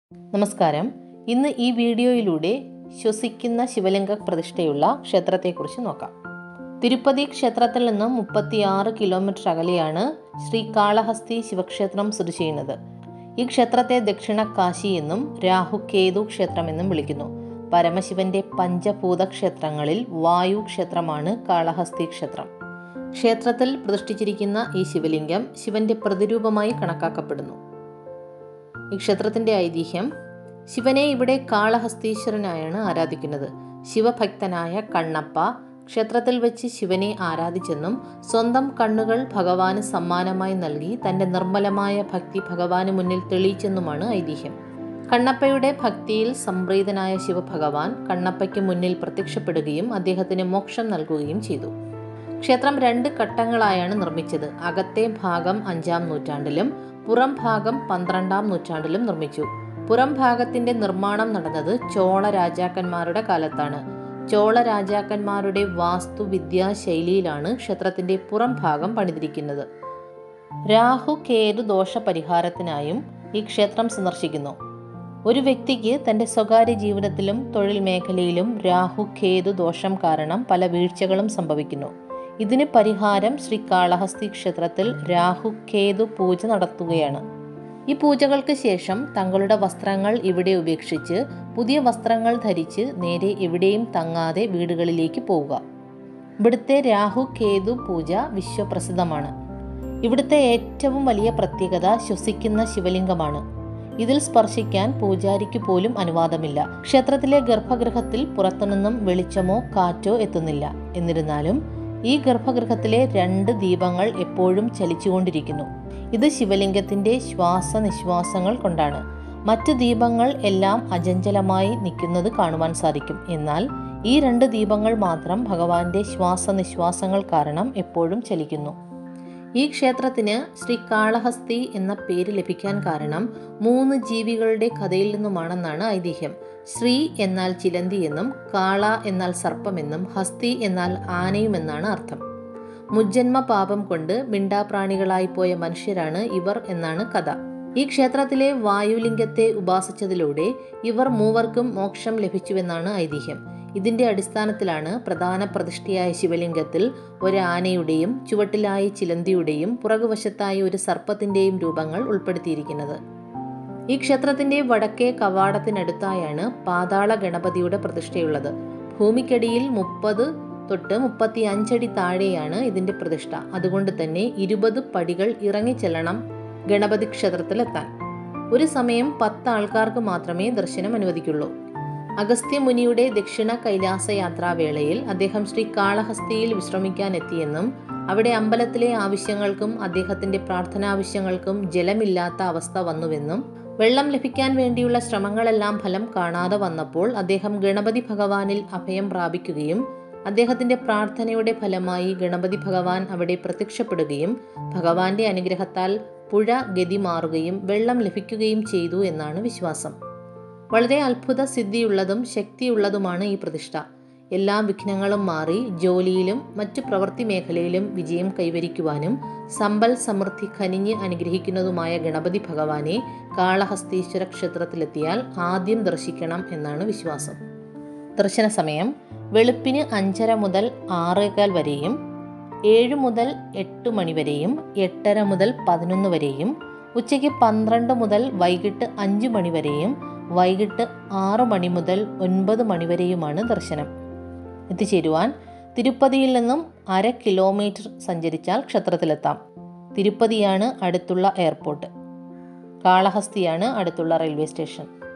നമസ്കാരം ഇന്ന് ഈ വീഡിയോയിലൂടെ ശ്വസിക്കുന്ന ശിവലിംഗ പ്രതിഷ്ഠയുള്ള ക്ഷേത്രത്തെക്കുറിച്ച് നോക്കാം തിരുപ്പതി ക്ഷേത്രത്തിൽ നിന്നും മുപ്പത്തിയാറ് കിലോമീറ്റർ അകലെയാണ് ശ്രീ കാളഹസ്തി ശിവക്ഷേത്രം സ്ഥിതി ചെയ്യുന്നത് ഈ ക്ഷേത്രത്തെ ദക്ഷിണ കാശി എന്നും രാഹുകേതു ക്ഷേത്രമെന്നും വിളിക്കുന്നു പരമശിവന്റെ പഞ്ചഭൂത ക്ഷേത്രങ്ങളിൽ വായു ക്ഷേത്രമാണ് കാളഹസ്തി ക്ഷേത്രം ക്ഷേത്രത്തിൽ പ്രതിഷ്ഠിച്ചിരിക്കുന്ന ഈ ശിവലിംഗം ശിവന്റെ പ്രതിരൂപമായി കണക്കാക്കപ്പെടുന്നു ഈ ക്ഷേത്രത്തിന്റെ ഐതിഹ്യം ശിവനെ ഇവിടെ കാളഹസ്തീശ്വരനായാണ് ആരാധിക്കുന്നത് ശിവഭക്തനായ കണ്ണപ്പ ക്ഷേത്രത്തിൽ വെച്ച് ശിവനെ ആരാധിച്ചെന്നും സ്വന്തം കണ്ണുകൾ ഭഗവാന് സമ്മാനമായി നൽകി തന്റെ നിർമ്മലമായ ഭക്തി ഭഗവാന് മുന്നിൽ തെളിയിച്ചെന്നുമാണ് ഐതിഹ്യം കണ്ണപ്പയുടെ ഭക്തിയിൽ സംപ്രീതനായ ശിവഭഗവാൻ കണ്ണപ്പയ്ക്ക് മുന്നിൽ പ്രത്യക്ഷപ്പെടുകയും അദ്ദേഹത്തിന് മോക്ഷം നൽകുകയും ചെയ്തു ക്ഷേത്രം രണ്ട് ഘട്ടങ്ങളായാണ് നിർമ്മിച്ചത് അകത്തെ ഭാഗം അഞ്ചാം നൂറ്റാണ്ടിലും പുറം ഭാഗം പന്ത്രണ്ടാം നൂറ്റാണ്ടിലും നിർമ്മിച്ചു പുറം ഭാഗത്തിന്റെ നിർമ്മാണം നടന്നത് ചോള രാജാക്കന്മാരുടെ കാലത്താണ് ചോള രാജാക്കന്മാരുടെ വാസ്തുവിദ്യാ ശൈലിയിലാണ് ക്ഷേത്രത്തിന്റെ പുറം ഭാഗം പണിതിരിക്കുന്നത് രാഹു കേതു ദോഷ പരിഹാരത്തിനായും ഈ ക്ഷേത്രം സന്ദർശിക്കുന്നു ഒരു വ്യക്തിക്ക് തന്റെ സ്വകാര്യ ജീവിതത്തിലും തൊഴിൽ മേഖലയിലും രാഹു കേതു ദോഷം കാരണം പല വീഴ്ചകളും സംഭവിക്കുന്നു ഇതിന് പരിഹാരം ശ്രീ കാളഹസ്തി ക്ഷേത്രത്തിൽ രാഹു കേതു പൂജ നടത്തുകയാണ് ഈ പൂജകൾക്ക് ശേഷം തങ്ങളുടെ വസ്ത്രങ്ങൾ ഇവിടെ ഉപേക്ഷിച്ച് പുതിയ വസ്ത്രങ്ങൾ ധരിച്ച് നേരെ എവിടെയും തങ്ങാതെ വീടുകളിലേക്ക് പോവുക ഇവിടുത്തെ രാഹു കേതു പൂജ വിശ്വപ്രസിദ്ധമാണ് ഇവിടുത്തെ ഏറ്റവും വലിയ പ്രത്യേകത ശ്വസിക്കുന്ന ശിവലിംഗമാണ് ഇതിൽ സ്പർശിക്കാൻ പൂജാരിക്ക് പോലും അനുവാദമില്ല ക്ഷേത്രത്തിലെ ഗർഭഗൃഹത്തിൽ പുറത്തുനിന്നും വെളിച്ചമോ കാറ്റോ എത്തുന്നില്ല എന്നിരുന്നാലും ഈ ഗർഭഗൃഹത്തിലെ രണ്ട് ദീപങ്ങൾ എപ്പോഴും ചലിച്ചുകൊണ്ടിരിക്കുന്നു ഇത് ശിവലിംഗത്തിന്റെ ശ്വാസനിശ്വാസങ്ങൾ കൊണ്ടാണ് മറ്റ് ദീപങ്ങൾ എല്ലാം അജഞ്ചലമായി നിൽക്കുന്നത് കാണുവാൻ സാധിക്കും എന്നാൽ ഈ രണ്ട് ദീപങ്ങൾ മാത്രം ഭഗവാന്റെ ശ്വാസനിശ്വാസങ്ങൾ കാരണം എപ്പോഴും ചലിക്കുന്നു ഈ ക്ഷേത്രത്തിന് ശ്രീ കാളഹസ്തി എന്ന പേര് ലഭിക്കാൻ കാരണം മൂന്ന് ജീവികളുടെ കഥയിൽ നിന്നുമാണെന്നാണ് ഐതിഹ്യം ശ്രീ എന്നാൽ ചിലന്തി എന്നും കാള എന്നാൽ സർപ്പമെന്നും ഹസ്തി എന്നാൽ ആനയുമെന്നാണ് അർത്ഥം മുജ്ജന്മ പാപം കൊണ്ട് മിണ്ടാപ്രാണികളായി പോയ മനുഷ്യരാണ് ഇവർ എന്നാണ് കഥ ഈ ക്ഷേത്രത്തിലെ വായുലിംഗത്തെ ഉപാസിച്ചതിലൂടെ ഇവർ മൂവർക്കും മോക്ഷം ലഭിച്ചുവെന്നാണ് ഐതിഹ്യം ഇതിന്റെ അടിസ്ഥാനത്തിലാണ് പ്രധാന പ്രതിഷ്ഠയായ ശിവലിംഗത്തിൽ ഒരു ആനയുടെയും ചുവട്ടിലായി ചിലന്തിയുടെയും പുറകുവശത്തായി ഒരു സർപ്പത്തിന്റെയും രൂപങ്ങൾ ഉൾപ്പെടുത്തിയിരിക്കുന്നത് ഈ ക്ഷേത്രത്തിന്റെ വടക്കേ കവാടത്തിനടുത്തായാണ് പാതാള ഗണപതിയുടെ പ്രതിഷ്ഠയുള്ളത് ഭൂമിക്കടിയിൽ മുപ്പത് തൊട്ട് മുപ്പത്തി അഞ്ചടി താഴെയാണ് ഇതിന്റെ പ്രതിഷ്ഠ അതുകൊണ്ട് തന്നെ ഇരുപത് പടികൾ ഇറങ്ങിച്ചെല്ലണം ഗണപതി ക്ഷേത്രത്തിലെത്താൻ ഒരു സമയം പത്ത് ആൾക്കാർക്ക് മാത്രമേ ദർശനം അനുവദിക്കുള്ളൂ അഗസ്ത്യമുനിയുടെ ദക്ഷിണ കൈലാസ യാത്രാവേളയിൽ അദ്ദേഹം ശ്രീ കാളഹസ്തിയിൽ വിശ്രമിക്കാൻ എത്തിയെന്നും അവിടെ അമ്പലത്തിലെ ആവശ്യങ്ങൾക്കും അദ്ദേഹത്തിന്റെ പ്രാർത്ഥനാവശ്യങ്ങൾക്കും ജലമില്ലാത്ത അവസ്ഥ വന്നുവെന്നും വെള്ളം ലഭിക്കാൻ വേണ്ടിയുള്ള ശ്രമങ്ങളെല്ലാം ഫലം കാണാതെ വന്നപ്പോൾ അദ്ദേഹം ഗണപതി ഭഗവാനിൽ അഭയം പ്രാപിക്കുകയും അദ്ദേഹത്തിന്റെ പ്രാർത്ഥനയുടെ ഫലമായി ഗണപതി ഭഗവാൻ അവിടെ പ്രത്യക്ഷപ്പെടുകയും ഭഗവാന്റെ അനുഗ്രഹത്താൽ പുഴ ഗതി മാറുകയും വെള്ളം ലഭിക്കുകയും ചെയ്തു എന്നാണ് വിശ്വാസം വളരെ അത്ഭുത സിദ്ധിയുള്ളതും ശക്തിയുള്ളതുമാണ് ഈ പ്രതിഷ്ഠ എല്ലാ വിഘ്നങ്ങളും മാറി ജോലിയിലും മറ്റു പ്രവൃത്തി മേഖലയിലും വിജയം കൈവരിക്കുവാനും സമ്പൽ സമൃദ്ധി ഖനിഞ്ഞ് അനുഗ്രഹിക്കുന്നതുമായ ഗണപതി ഭഗവാനെ കാളഹസ്തീശ്വര ക്ഷേത്രത്തിലെത്തിയാൽ ആദ്യം ദർശിക്കണം എന്നാണ് വിശ്വാസം ദർശന സമയം വെളുപ്പിന് അഞ്ചര മുതൽ ആറേകാൽ വരെയും ഏഴ് മുതൽ എട്ട് മണി വരെയും എട്ടര മുതൽ പതിനൊന്ന് വരെയും ഉച്ചയ്ക്ക് പന്ത്രണ്ട് മുതൽ വൈകിട്ട് അഞ്ച് മണി വരെയും വൈകിട്ട് ആറ് മണി മുതൽ ഒൻപത് മണി വരെയുമാണ് ദർശനം എത്തിച്ചേരുവാൻ തിരുപ്പതിയിൽ നിന്നും അര കിലോമീറ്റർ സഞ്ചരിച്ചാൽ ക്ഷേത്രത്തിലെത്താം തിരുപ്പതിയാണ് അടുത്തുള്ള എയർപോർട്ട് കാളഹസ്തിയാണ് അടുത്തുള്ള റെയിൽവേ സ്റ്റേഷൻ